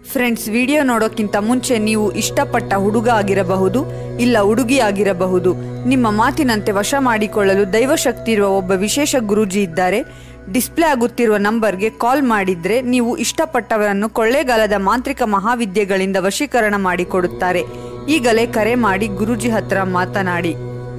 friends video ನೋಡೋಕ್ಕಿಂತ ಮುಂಚೆ ನೀವು ಇಷ್ಟಪಟ್ಟ ಹುಡುಗ ಆಗಿರಬಹುದು ಇಲ್ಲ ಹುಡುಗಿ ಆಗಿರಬಹುದು ನಿಮ್ಮ ಮಾತಿನಂತೆ ವಶ ಮಾಡಿಕೊಳ್ಳಲು ದೈವಶಕ್ತಿ ಇರುವ ಒಬ್ಬ ವಿಶೇಷ ಗುರೂಜಿ ಇದ್ದಾರೆ ಡಿಸ್ಪ್ಲೇ ಆಗುತ್ತಿರುವ ನಂಬರ್ಗೆ ಕಾಲ್ ಮಾಡಿದ್ರೆ ನೀವು ಇಷ್ಟಪಟ್ಟವರನ್ನು ಕೊಳ್ಳೇಗಾಲದ ಮಾಂತ್ರಿಕ ಮಹಾವಿದ್ಯೆಗಳಿಂದ ವಶೀಕರಣ ಮಾಡಿಕೊಡುತ್ತಾರೆ ಈಗಲೇ ಕರೆ ಮಾಡಿ ಗುರೂಜಿ ಹತ್ರ ಮಾತನಾಡಿ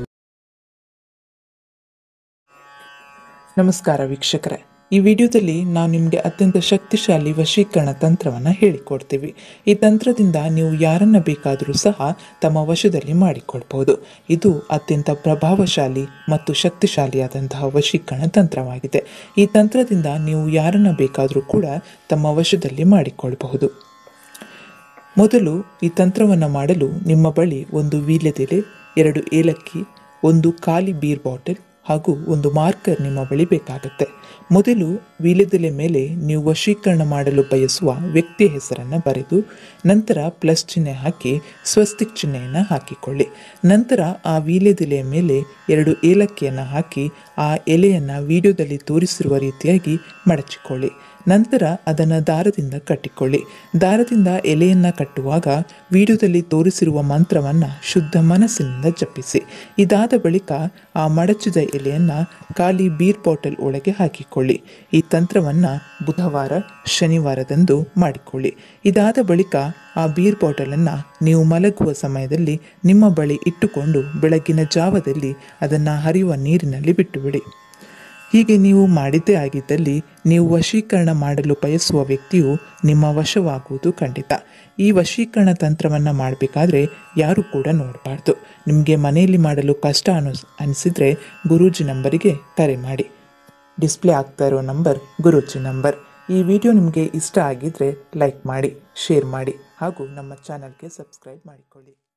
ನಮಸ್ಕಾರ ವೀಕ್ಷಕರೇ ಈ ವಿಡಿಯೋದಲ್ಲಿ ನಾವು ನಿಮಗೆ ಅತ್ಯಂತ ಶಕ್ತಿಶಾಲಿ ವಶೀಕರಣ ತಂತ್ರವನ್ನು ಹೇಳಿಕೊಡ್ತೀವಿ ಈ ತಂತ್ರದಿಂದ ನೀವು ಯಾರನ್ನ ಬೇಕಾದರೂ ಸಹ ತಮ್ಮ ವಶದಲ್ಲಿ ಮಾಡಿಕೊಳ್ಬಹುದು ಇದು ಅತ್ಯಂತ ಪ್ರಭಾವಶಾಲಿ ಮತ್ತು ಶಕ್ತಿಶಾಲಿಯಾದಂತಹ ವಶೀಕರಣ ತಂತ್ರವಾಗಿದೆ ಈ ತಂತ್ರದಿಂದ ನೀವು ಯಾರನ್ನ ಬೇಕಾದರೂ ಕೂಡ ತಮ್ಮ ವಶದಲ್ಲಿ ಮಾಡಿಕೊಳ್ಬಹುದು ಮೊದಲು ಈ ತಂತ್ರವನ್ನು ಮಾಡಲು ನಿಮ್ಮ ಬಳಿ ಒಂದು ವೀಳ್ಯದೆಲೆ ಎರಡು ಏಲಕ್ಕಿ ಒಂದು ಖಾಲಿ ಬೀರ್ ಬಾಟಲ್ ಹಾಗೂ ಒಂದು ಮಾರ್ಕರ್ ನಿಮ್ಮ ಬಳಿ ಬೇಕಾಗುತ್ತೆ ಮೊದಲು ವೀಳ್ಯದೆಲೆ ಮೇಲೆ ನೀವು ವಶೀಕರಣ ಮಾಡಲು ಬಯಸುವ ವ್ಯಕ್ತಿಯ ಹೆಸರನ್ನು ಬರೆದು ನಂತರ ಪ್ಲಸ್ ಚಿಹ್ನೆ ಹಾಕಿ ಸ್ವಸ್ತಿಕ್ ಚಿಹ್ನೆಯನ್ನು ಹಾಕಿಕೊಳ್ಳಿ ನಂತರ ಆ ವೀಳ್ಯದೆಲೆಯ ಮೇಲೆ ಎರಡು ಏಲಕ್ಕಿಯನ್ನು ಹಾಕಿ ಆ ಎಲೆಯನ್ನು ವಿಡಿಯೋದಲ್ಲಿ ತೋರಿಸಿರುವ ರೀತಿಯಾಗಿ ಮಡಚಿಕೊಳ್ಳಿ ನಂತರ ಅದನ್ನು ದಾರದಿಂದ ಕಟ್ಟಿಕೊಳ್ಳಿ ದಾರದಿಂದ ಎಲೆಯನ್ನು ಕಟ್ಟುವಾಗ ವಿಡಿಯೋದಲ್ಲಿ ತೋರಿಸಿರುವ ಮಂತ್ರವನ್ನು ಶುದ್ಧ ಮನಸ್ಸಿನಿಂದ ಜಪಿಸಿ ಇದಾದ ಬಳಿಕ ಆ ಮಡಚಿದ ಎಲೆಯನ್ನು ಖಾಲಿ ಬೀರ್ ಬಾಟಲ್ ಒಳಗೆ ಹಾಕಿಕೊಳ್ಳಿ ಈ ತಂತ್ರವನ್ನು ಬುಧವಾರ ಶನಿವಾರದಂದು ಮಾಡಿಕೊಳ್ಳಿ ಇದಾದ ಬಳಿಕ ಆ ಬೀರ್ ಬಾಟಲನ್ನು ನೀವು ಮಲಗುವ ಸಮಯದಲ್ಲಿ ನಿಮ್ಮ ಬಳಿ ಇಟ್ಟುಕೊಂಡು ಬೆಳಗಿನ ಜಾವದಲ್ಲಿ ಅದನ್ನು ಹರಿಯುವ ನೀರಿನಲ್ಲಿ ಬಿಟ್ಟುಬಿಡಿ ಹೀಗೆ ನೀವು ಮಾಡಿದ್ದೇ ಆಗಿದ್ದಲ್ಲಿ ನೀವು ವಶೀಕರಣ ಮಾಡಲು ಬಯಸುವ ವ್ಯಕ್ತಿಯು ನಿಮ್ಮ ವಶವಾಗುವುದು ಖಂಡಿತ ಈ ವಶೀಕರಣ ತಂತ್ರವನ್ನು ಮಾಡಬೇಕಾದ್ರೆ ಯಾರು ಕೂಡ ನೋಡಬಾರ್ದು ನಿಮಗೆ ಮನೆಯಲ್ಲಿ ಮಾಡಲು ಕಷ್ಟ ಅನು ಅನಿಸಿದರೆ ಗುರೂಜಿ ನಂಬರಿಗೆ ಕರೆ ಮಾಡಿ ಡಿಸ್ಪ್ಲೇ ಆಗ್ತಾ ಇರೋ ನಂಬರ್ ಗುರೂಜಿ ನಂಬರ್ ಈ ವಿಡಿಯೋ ನಿಮಗೆ ಇಷ್ಟ ಆಗಿದ್ರೆ ಲೈಕ್ ಮಾಡಿ ಶೇರ್ ಮಾಡಿ ಹಾಗೂ ನಮ್ಮ ಚಾನಲ್ಗೆ ಸಬ್ಸ್ಕ್ರೈಬ್ ಮಾಡಿಕೊಳ್ಳಿ